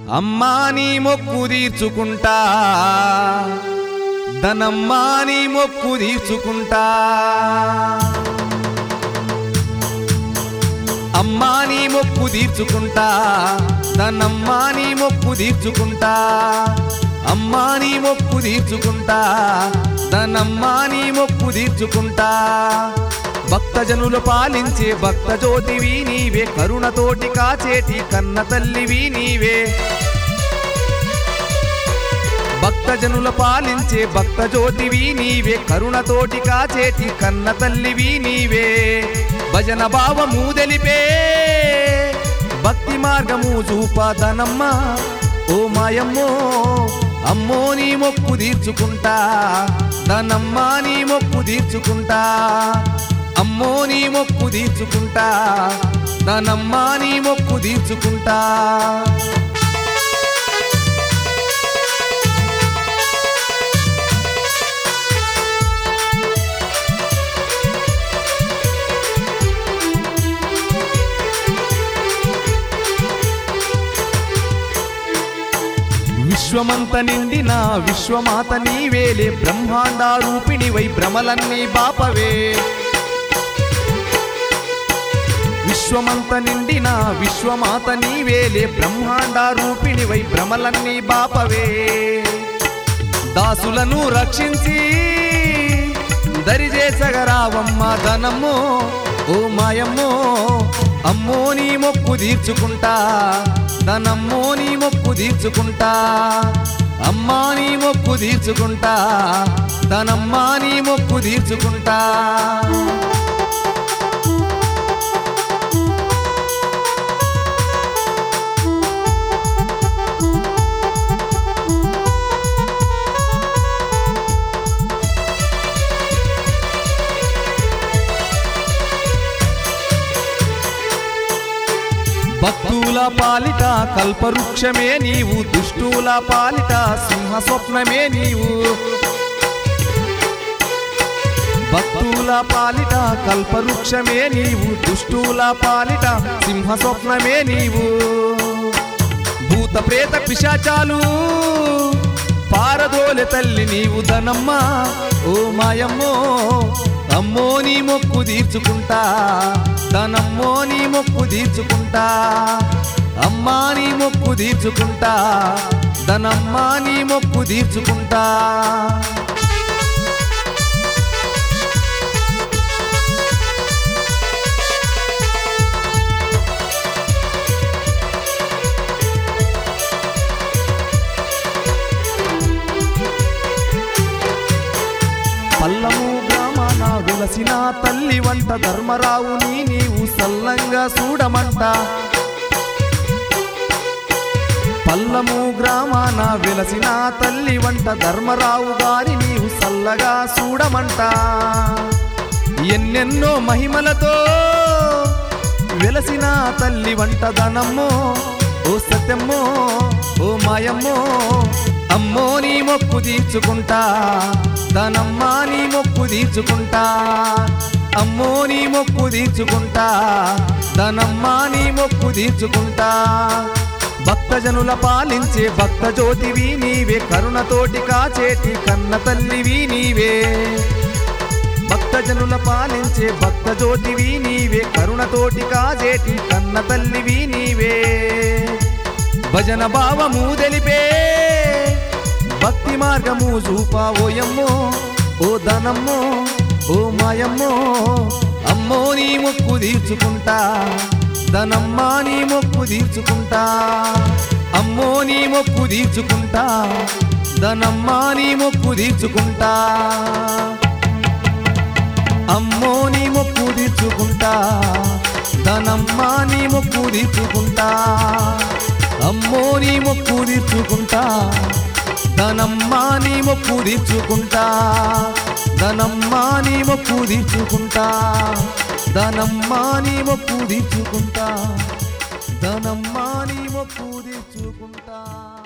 అమ్మా నీ మొక్కు తీర్చుకుంటా ధనమ్మా నీ మొక్కు తీర్చుకుంటా అమ్మా నీ మొక్కు తీర్చుకుంటా ధనమ్మా నీ మొక్కు తీర్చుకుంటా అమ్మా నీ మొక్కు తీర్చుకుంటా ధనమ్మా నీ మొక్కు తీర్చుకుంటా భక్తజనులు పాలించే భక్త జ్యోతివి నీవే కరుణతోటి కాచేటి కన్న తల్లివి నీవే భక్తజనుల పాలించే భక్త జ్యోతివి నీవే కరుణతోటి కాచేటి కన్న తల్లివి నీవే భజన భావము తెలిపే భక్తి మార్గము చూపాదనమ్మ ఓ మాయమ్మో అమ్మో నీ మొక్కు తీర్చుకుంటా దనమ్మ నీ మొక్కు తీర్చుకుంటా అమ్మో నీ మొక్కు తీర్చుకుంటా దనమ్మ నీ మొక్కు తీర్చుకుంటా విశ్వమంత నిండిన విశ్వమాత నీవేలే బ్రహ్మాండ రూపిణివై భ్రమలన్నీ బాపవే విశ్వమంత నిండిన విశ్వమాత నీవేలే బ్రహ్మాండ రూపిణివై భ్రమలన్నీ బాపవే దాసులను రక్షించి దరిచేసగరావమ్మ ధనమ్మో ఓ మాయమ్మో అమ్మో నీ మొక్కు తీర్చుకుంటా ధనమ్మో నీ మొక్కు తీర్చుకుంటా అమ్మా నీ మొక్కు తీర్చుకుంటా ధనమ్మా నీ మొక్కు తీర్చుకుంటా భక్తుల పాలిట కల్పవృక్షమే నీవు దుష్టుల పాలిట సింహ స్వప్నమే నీవు భక్తుల పాలిట కల్పవృక్షమే నీవు దుష్టుల పాలిట సింహ స్వప్నమే నీవు భూత ప్రేత పిశాచాలు పారదోలె తల్లి నీవు ధనమ్మ ఓ మాయమ్మో అమ్మో నీ మొక్కు తీర్చుకుంటా ధనమ్మో నీ మొక్కు తీర్చుకుంటా అమ్మా నీ మొక్కు తీర్చుకుంటా ధనమ్మా నీ మొక్కు తీర్చుకుంటా పల్లము గ్రామాన వెలసిన తల్లి వంట ధర్మరావుని నీవు సల్లంగా చూడమంట పల్లము గ్రామాన వెలసిన తల్లి వంట ధర్మరావు గారి నీవు సల్లగా చూడమంట ఎన్నెన్నో మహిమలతో వెలసిన తల్లి వంట ధనమ్మో ఓ సత్యమ్మో ఓ మాయమ్మో అమ్మో నీ మొక్కు తీర్చుకుంటా ధనమ్మా నీ మొక్కు తీర్చుకుంటా అమ్మో నీ మొక్కు తీర్చుకుంటా ధనమ్మా నీ మొక్కు తీర్చుకుంటా భక్తజనుల పాలించే భక్త జ్యోతివి నీవే కరుణతోటి కాచేటి కన్న తల్లివి నీవే భక్తజనుల పాలించే భక్త జ్యోతివి నీవే కరుణతోటి కాజేటి కన్న తల్లివి నీవే భజన భావము తెలిపే భక్తి మార్గము చూపా ఓయమ్మో ఓ ధనమ్మో ఓ మాయమ్మో అమ్మో నీ మొక్కు తీర్చుకుంటా ధనమ్మా నీ మొక్కు తీర్చుకుంటా అమ్మో నీ మొక్కు తీర్చుకుంటా ధనమ్మా నీ మొక్కు తీర్చుకుంటా అమ్మో నీ మొక్కు తీర్చుకుంటా ధనమ్మా నీ మొక్కు తీర్చుకుంటా అమ్మో నీ మొక్కు తీర్చుకుంటా ధనమ్మా నీ మొక్కు తీర్చుకుంటా ధనమ్మా నీ మొక్కు తీర్చుకుంటా ధనమ్మా నీ మొక్కు తీర్చుకుంటా ధనమ్మా నీ మొక్కు తీర్చుకుంటా